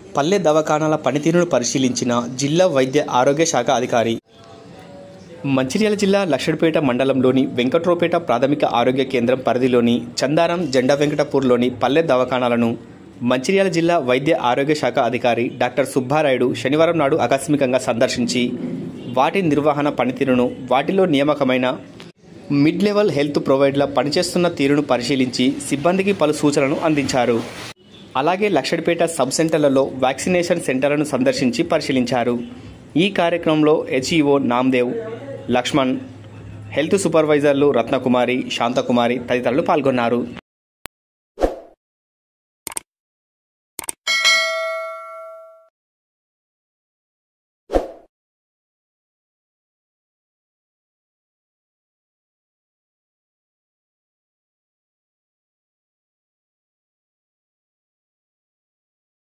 పల్లె దవాఖానాల పనితీరును పరిశీలించిన జిల్లా వైద్య ఆరోగ్య శాఖ అధికారి మంచిర్యాల జిల్లా లక్షడిపేట మండలంలోని వెంకట్రోపేట ప్రాథమిక ఆరోగ్య కేంద్రం పరిధిలోని చందారం జెండా వెంకటపూర్లోని పల్లె దవాఖానాలను మంచిర్యాల జిల్లా వైద్య ఆరోగ్య శాఖ అధికారి డాక్టర్ సుబ్బారాయుడు శనివారం నాడు ఆకస్మికంగా సందర్శించి వాటి నిర్వహణ పనితీరును వాటిలో నియామకమైన మిడ్ లెవెల్ హెల్త్ ప్రొవైడర్ల పనిచేస్తున్న తీరును పరిశీలించి సిబ్బందికి పలు సూచనలు అందించారు అలాగే లక్షడిపేట సబ్ సెంటర్లలో వ్యాక్సినేషన్ సెంటర్లను సందర్శించి పరిశీలించారు ఈ కార్యక్రమంలో హెచ్ఈఓ నామ్దేవ్ లక్ష్మణ్ హెల్త్ సూపర్వైజర్లు రత్నకుమారి శాంతకుమారి తదితరులు పాల్గొన్నారు